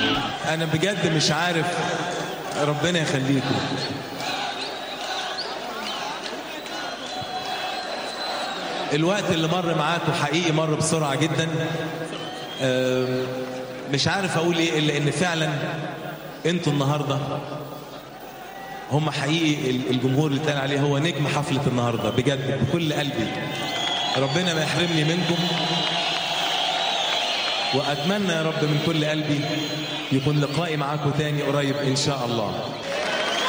انا بجد مش عارف ربنا يخليكم الوقت اللي مر معاكم حقيقي مر بسرعة جدا آم، مش عارف اقول ايه الا ان فعلا انتوا النهارده هم حقيقي ال- الجمهور اللي اتقال عليه هو نجم حفلة النهارده بجد بكل قلبي ربنا ما يحرمني منكم واتمنى يا رب من كل قلبي يكون لقائي معاكم تاني قريب ان شاء الله